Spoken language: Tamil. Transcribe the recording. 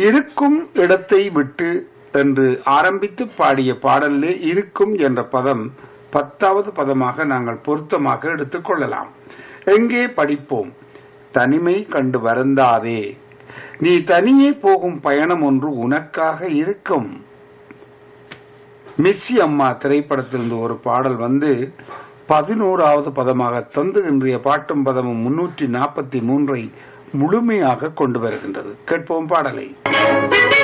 இருக்கும் இடத்தை விட்டு என்று ஆரம்பித்து பாடிய பாடலிலே இருக்கும் என்ற பதம் பத்தாவது பதமாக நாங்கள் பொருத்தமாக எடுத்துக் கொள்ளலாம் எங்கே படிப்போம் தனிமை கண்டு வருந்தாதே நீ தனியே போகும் பயணம் ஒன்று உனக்காக இருக்கும் மிஸ்ஸி அம்மா திரைப்படத்திலிருந்து ஒரு பாடல் வந்து பதினோராவது பதமாக தந்து இன்றைய பாட்டும் பதமும் முன்னூற்றி நாற்பத்தி மூன்றை முழுமையாக கொண்டு வருகின்றது கேட்போம் பாடலை